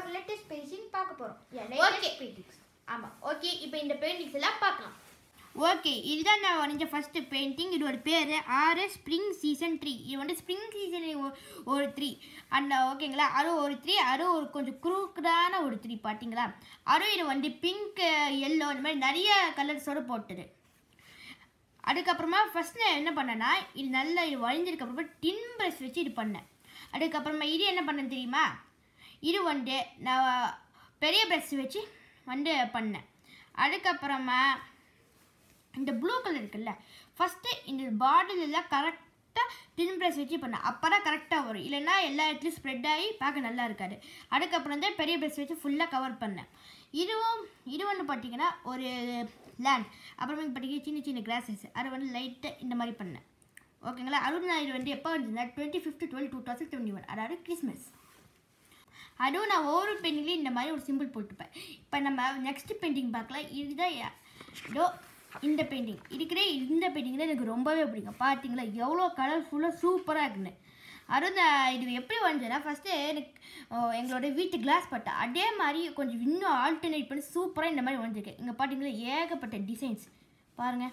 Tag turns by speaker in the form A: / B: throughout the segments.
A: Latest painting பார்க்க போகிறோம்
B: Okay.
A: Latest paintings
B: ஆமாம் ஓகே இப்போ இந்த பெயிண்டிங்ஸ் எல்லாம் பார்க்கலாம் ஓகே இதுதான் நான் வரைஞ்ச ஃபஸ்ட்டு பெயிண்டிங் இதோட பேர் ஆர்எஸ் ஸ்ப்ரிங் சீசன் த்ரீ இது வந்து ஸ்ப்ரிங் சீசன் ஒரு த்ரீ அந்த ஓகேங்களா அது ஒரு த்ரீ அது ஒரு கொஞ்சம் குரூக்கடான ஒரு த்ரீ பார்த்தீங்களா அதுவும் இது வந்து பிங்க் எல்லோ இந்த மாதிரி நிறைய கலர்ஸோடு போட்டுது அதுக்கப்புறமா ஃபஸ்ட் நான் என்ன பண்ணேன்னா இது நல்லா இது வழிஞ்சதுக்கு அப்புறமா டின் ப்ரஷ் வச்சு இது பண்ணேன் அதுக்கப்புறமா இது என்ன பண்ணேன் தெரியுமா இது வந்து நான் பெரிய ப்ரஷ் வச்சு வந்து பண்ணேன் அதுக்கப்புறமா இந்த ப்ளூ கலர் இருக்குல்ல ஃபஸ்ட்டு இந்த பாட்டில் எல்லாம் கரெக்டாக டின் ப்ரஷ் வச்சு பண்ணேன் அப்போ தான் கரெக்டாக வரும் இல்லைன்னா எல்லா இடத்துலையும் ஸ்ப்ரெட் ஆகி பார்க்க நல்லா இருக்காது அதுக்கப்புறம் தான் பெரிய ப்ரஷ் வச்சு ஃபுல்லாக கவர் பண்ணேன் இதுவும் இது வந்து பார்த்தீங்கன்னா ஒரு லேண்ட் அப்புறமே பார்த்தீங்கன்னா சின்ன சின்ன கிராஸஸ் அதை வந்து லைட்டாக இந்த மாதிரி பண்ணேன் ஓகேங்களா அதுவும் நான் இது வந்து எப்போ வந்துருந்தா twenty fifth twelve two thousand twenty one அதாவது கிறிஸ்மஸ் அதுவும் நான் ஒவ்வொரு பெயிண்டிங்லேயும் இந்த மாதிரி ஒரு சிம்பிள் போட்டுப்பேன் இப்போ நம்ம நெக்ஸ்ட் பெயிண்டிங் பார்க்கலாம் இதுதான் யா- இதோ இந்த பெயிண்டிங் இருக்கிற இந்த பெயிண்டிங் தான் எனக்கு ரொம்பவே பிடிக்கும் பார்த்தீங்களா எவ்வளோ கலர்ஃபுல்லாக சூப்பராக இருக்குன்னு அதுவும் நான் இது எப்படி வரைஞ்சேன்னா ஃபஸ்ட்டு எனக்கு ஓ, எங்களோட வீட்டு கிளாஸ் பட்டா அதே மாதிரி கொஞ்சம் இன்னும் ஆல்டர்னேட் பண்ணி சூப்பராக இந்த மாதிரி வரைஞ்சிருக்கேன் இங்கே பார்த்தீங்களா ஏகப்பட்ட டிசைன்ஸ் பாருங்கள்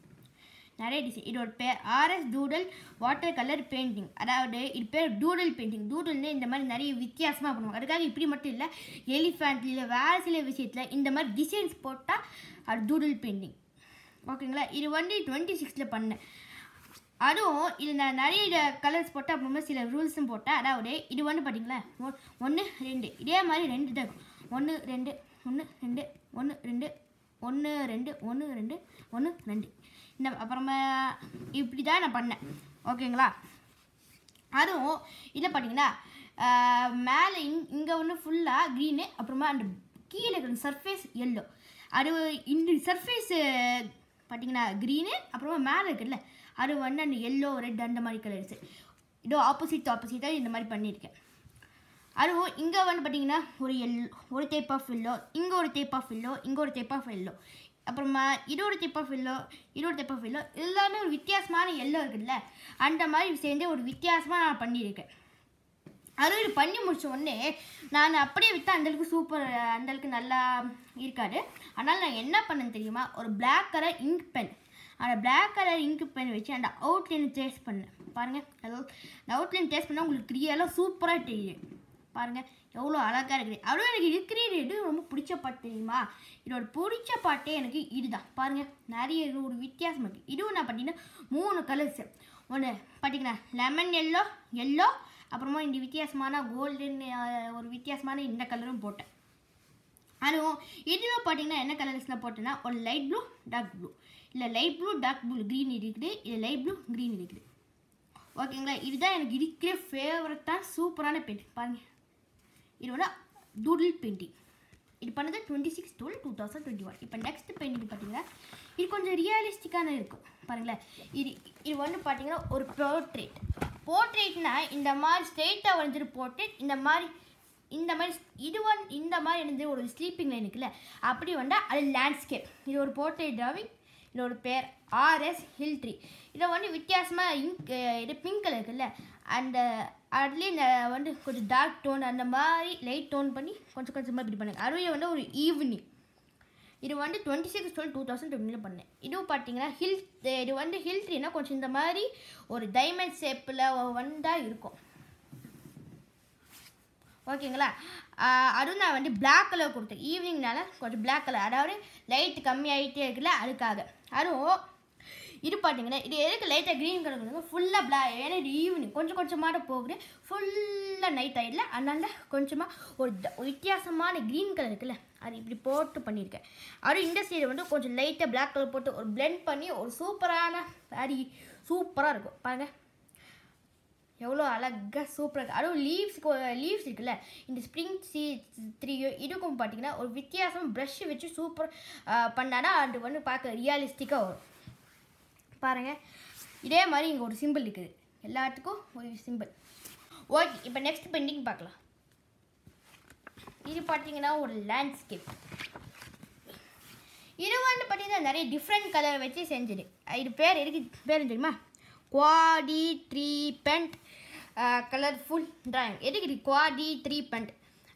B: நிறைய டிசைன் இதோட பேர் ஆர்எஸ் டூடல் வாட்டர் கலர் பெயிண்டிங் அதாவது இது பேர் டூடல் பெயிண்டிங் டூடல்னு இந்த மாதிரி நிறைய வித்தியாசமாக பண்ணுவாங்க அதுக்காக இப்படி மட்டும் இல்லை எலிஃபேண்ட் இல்லை வேறு சில விஷயத்தில் இந்த மாதிரி டிசைன்ஸ் போட்டால் அது டூடல் பெயிண்டிங் ஓகேங்களா இது வந்து டுவெண்ட்டி சிக்ஸில் பண்ணேன் அதுவும் இது நான் நிறைய கலர்ஸ் போட்டு அப்புறமா சில ரூல்ஸும் போட்டேன் அதாவது இது வந்து பார்த்தீங்களா ஒன்று ரெண்டு இதே மாதிரி ரெண்டு தான் ஒன்று ரெண்டு ஒன்று ரெண்டு ஒன்று ரெண்டு ஒன்று ரெண்டு ஒன்று ரெண்டு ஒன்று ரெண்டு இந்த அப்புறமா இப்படி தான் நான் பண்ணேன் ஓகேங்களா அதுவும் இதில் பார்த்தீங்கன்னா ஆஹ், மேலே இங் இங்கே ஒன்று ஃபுல்லாக க்ரீனு அப்புறமா அந்த கீழே இருக்கிற சர்ஃபேஸ் எல்லோ அது இந்த சர்ஃபேஸு பார்த்தீங்கன்னா க்ரீனு அப்புறமா மேலே இருக்குல்ல அது வந்து அந்த எல்லோ ரெட் அந்த மாதிரி கலர்ஸு இதோ ஆப்போசிட் ஆப்போசிட்டாக இந்த மாதிரி பண்ணியிருக்கேன் அதுவும் இங்கே வந்து பார்த்தீங்கன்னா ஒரு எல் ஒரு டைப் ஆஃப் எல்லோ இங்கே ஒரு டைப் ஆஃப் எல்லோ இங்கே ஒரு டைப் ஆஃப் எல்லோ அப்புறமா இது ஒரு டைப் ஆஃப் எல்லோ இது ஒரு டைப் ஆஃப் எல்லோ எல்லாமே ஒரு வித்தியாசமான எல்லோ இருக்குல்ல அந்த மாதிரி சேர்ந்து ஒரு வித்தியாசமாக நான் பண்ணியிருக்கேன் அதுவும் இது பண்ணி முடிச்ச உடனே நான் அப்படியே விற்றா அந்தளவுக்கு சூப்பர் அந்தளவுக்கு நல்லா இருக்காது அதனால் நான் என்ன பண்ணேன் தெரியுமா ஒரு Black கலர் இங்க் பென் அந்த Black கலர் இங்க் பென் வச்சு அந்த அவுட்லைன் டேஸ்ட் பண்ணேன் பாருங்கள் அதாவது அந்த அவுட்லைன் டேஸ்ட் பண்ணால் உங்களுக்கு கிரியெல்லாம் சூப்பராக தெரியும் பாருங்கள் எவ்வளோ அழகாக இருக்குது அதுவும் எனக்கு இருக்கிற இது ரொம்ப பிடிச்ச பாட்டு தெரியுமா இதோட பிடிச்ச பாட்டே எனக்கு இதுதான் பாருங்கள் நிறைய இது ஒரு வித்தியாசம் இருக்குது இதுவும் நான் பார்த்தீங்கன்னா மூணு கலர்ஸ் ஒன்று பார்த்தீங்கன்னா லெமன் எல்லோ எல்லோ அப்புறமா இந்த வித்தியாசமான கோல்டன் ஒரு வித்தியாசமான இந்த கலரும் போட்டேன் அதுவும் இதில் பார்த்தீங்கன்னா என்ன கலர்ஸ்லாம் போட்டேன்னா ஒரு லைட் ப்ளூ டார்க் ப்ளூ இல்லை light blue dark blue green இருக்குது இல்லை லைட் ப்ளூ க்ரீன் இருக்குது ஓகேங்களா இதுதான் எனக்கு இருக்கிற ஃபேவரட்டான சூப்பரான பெயிண்டிங் பாருங்க இதோட டூடில் பெயிண்டிங் இது பண்ணது twenty six twelve two thousand twenty one இப்போ நெக்ஸ்ட் பெயிண்டிங் பார்த்தீங்கன்னா இது கொஞ்சம் ரியலிஸ்டிக்கான இருக்கும் பாருங்களேன் இது இது வந்து பார்த்தீங்கன்னா ஒரு போர்ட்ரேட் போர்ட்ரேட்னா இந்த மாதிரி ஸ்ட்ரெயிட்டாக வரைஞ்சிட்டு போர்ட்ரேட் இந்த மாதிரி இந்த மாதிரி இது வந்து இந்த மாதிரி இருந்து ஒரு ஸ்லீப்பிங் லைன் இருக்குல்ல அப்படி வந்தால் அது லேண்ட்ஸ்கேப் இது ஒரு போர்ட்ரேட் டிராவிங் இதோட பேர் ஆர்எஸ் ஹில் ட்ரீ இதை வந்து வித்தியாசமாக இங்க் இது பிங்க் கலர் இருக்குல்ல அந்த அதுலேயே இந்த வந்து கொஞ்சம் டார்க் டோன் அந்த மாதிரி லைட் டோன் பண்ணி கொஞ்சம் கொஞ்சமாக இப்படி பண்ணுங்க அதுவே வந்து ஒரு ஈவினிங் இது வந்து twenty six twelve two thousand டுவெண்ட்டியில் பண்ணேன் இதுவும் பார்த்தீங்கன்னா ஹில் இது வந்து ஹில் ட்ரீனா கொஞ்சம் இந்த மாதிரி ஒரு டைமண்ட் ஷேப்பில் வந்தால் இருக்கும் ஓகேங்களா ஆஹ் அதுவும் நான் வந்து Black கலர் கொடுத்தேன் ஈவினிங்னால கொஞ்சம் Black கலர் அதாவது லைட் கம்மியாகிட்டே இருக்குல்ல அதுக்காக அதுவும் இது பார்த்தீங்கன்னா இது எதுக்கு லைட்டாக க்ரீன் கலர் கொடுங்க ஃபுல்லாக பிளாக் ஏன்னா இது ஈவினிங் கொஞ்சம் கொஞ்சமாக போகுது ஃபுல்லாக நைட் ஆகிடல அதனால கொஞ்சமாக ஒரு ட- ஒரு வித்தியாசமான க்ரீன் கலர் இருக்குல்ல அது இப்படி போட்டு பண்ணியிருக்கேன் அதுவும் இந்த சைடு வந்து கொஞ்சம் லைட்டாக Black கலர் போட்டு ஒரு blend பண்ணி ஒரு சூப்பரான சாரி சூப்பராக இருக்கும் பாருங்கள் எவ்வளோ அழகாக சூப்பராக இருக்குது அதுவும் லீவ்ஸ்க்கு லீவ்ஸ் இருக்குல்ல இந்த ஸ்ப்ரிங் சீ த்ரீ இதுக்கும் பார்த்தீங்கன்னா ஒரு வித்தியாசம் ப்ரஷ் வச்சு சூப்பர் பண்ணானா அது வந்து பார்க்க ரியலிஸ்டிக்காக வரும் பாருங்கள் இதே மாதிரி இங்கே ஒரு சிம்பிள் இருக்குது எல்லாத்துக்கும் ஒரு சிம்பிள் ஓகே இப்போ நெக்ஸ்ட் பெயிண்டிங் பார்க்கலாம் இது பார்த்தீங்கன்னா ஒரு லேண்ட்ஸ்கேப் இது வந்து பார்த்தீங்கன்னா நிறைய டிஃப்ரெண்ட் கலர் வச்சு செஞ்சது இது பேர் எதுக்கு பேர் தெரியுமா குவாடி த்ரீ பெண்ட் கலர்ஃபுல் டிராயிங் எதுக்கு இது குவாடி த்ரீ பெண்ட்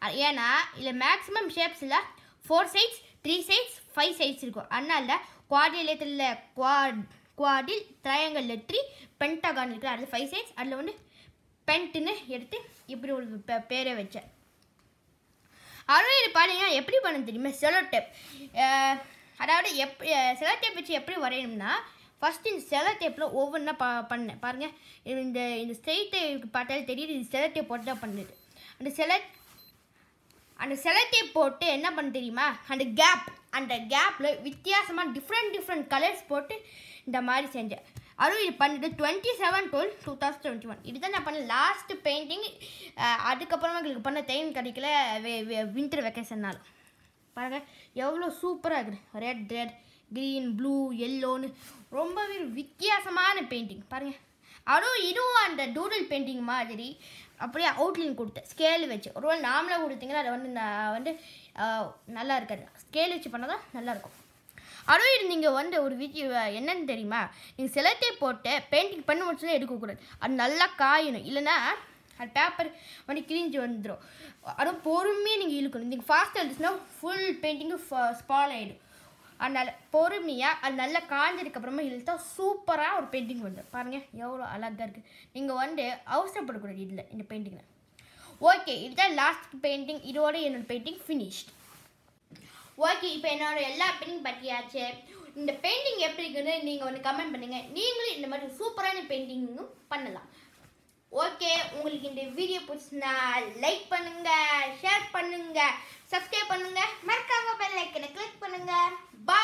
B: அ- ஏன்னா இதில் மேக்ஸிமம் ஷேப்ஸில் four sides three sides five sides இருக்கும் அதனால குவாடிலேட்டரில் குவாட் குவாடில் ட்ரையாங்கலில் த்ரீ பென்டகான் இருக்குது அதில் ஃபைவ் சைட்ஸ் அதில் வந்து பென்ட்டுன்னு எடுத்து இப்படி ஒரு பே- பேரை வச்சேன் அதுவும் இது பாருங்க எப்படி பண்ண தெரியுமா செலோ டேப் அதாவது எப் செலோ டேப் வச்சு எப்படி வரையணும்னா ஃபஸ்ட்டு இந்த செலோ டேப்பில் ஒவ்வொன்றா பா பண்ணேன் பாருங்கள் இந்த இந்த ஸ்ட்ரெயிட்டு பார்த்தாலே தெரியுது இது செலோ டேப் போட்டு தான் பண்ணுது அந்த செலோ அந்த செலட்டை போட்டு என்ன பண்ண தெரியுமா அந்த கேப் அந்த கேப்பில் வித்தியாசமாக டிஃப்ரெண்ட் டிஃப்ரெண்ட் கலர்ஸ் போட்டு இந்த மாதிரி செஞ்சேன் அதுவும் இது பண்ணது twenty seven twelve two thousand twenty one இதுதான் நான் பண்ண லாஸ்ட் பெயிண்டிங் அதுக்கப்புறமா எங்களுக்கு பண்ண டைம் கிடைக்கல வின்டர் வெக்கேஷன்னால பாருங்க எவ்வளோ சூப்பராக இருக்குது ரெட் ரெட் க்ரீன் ப்ளூ எல்லோன்னு ரொம்பவே வித்தியாசமான பெயிண்டிங் பாருங்கள் அதுவும் இதுவும் அந்த டூடல் பெயிண்டிங் மாதிரி அப்படியே அவுட்லைன் கொடுத்தேன் ஸ்கேல் வச்சு ஒருவேளை நாமளாக கொடுத்தீங்கன்னா அதை வந்து நான் வந்து ஆஹ், நல்லா இருக்காது ஸ்கேல் வச்சு பண்ணால் தான் நல்லாயிருக்கும் அதுவும் இது நீங்கள் வந்து ஒரு வீடியோ என்னன்னு தெரியுமா நீங்கள் செலக்டே போட்டு பெயிண்டிங் பண்ண முடிச்சுன்னா எடுக்கக்கூடாது அது நல்லா காயணும் இல்லைன்னா அது பேப்பர் வந்து கிழிஞ்சு வந்துடும் அதுவும் பொறுமையாக நீங்கள் இழுக்கணும் நீங்கள் ஃபாஸ்ட்டாக இருந்துச்சுன்னா ஃபுல் பெயிண்டிங்கும் ஸ்பால் ஆகிடும் அதனால் பொறுமையாக அது நல்லா காஞ்சதுக்கப்புறமா இழுத்தா சூப்பராக ஒரு பெயிண்டிங் வந்துடும் பாருங்கள் எவ்வளோ அழகாக இருக்குது நீங்கள் வந்து அவசரப்படக்கூடாது இதில் இந்த பெயிண்டிங்கில் ஓகே இதுதான் லாஸ்ட் பெயிண்டிங் இதோட என்னோட பெயிண்டிங் ஃபினிஷ்ட் ஓகே இப்போ என்னோட எல்லா பெயிண்டிங் பற்றியாச்சு இந்த பெயிண்டிங் எப்படி இருக்குன்னு நீங்கள் வந்து கமெண்ட் பண்ணுங்கள் நீங்களும் இந்த மாதிரி சூப்பரான பெயிண்டிங்கும் பண்ணலாம் ஓகே உங்களுக்கு இந்த வீடியோ பிடிச்சினா லைக் பண்ணுங்க ஷேர் பண்ணுங்க சப்ஸ்கிரைப் பண்ணுங்க மறக்காம பெல் ஐக்கனை கிளிக் பண்ணுங்க பாய்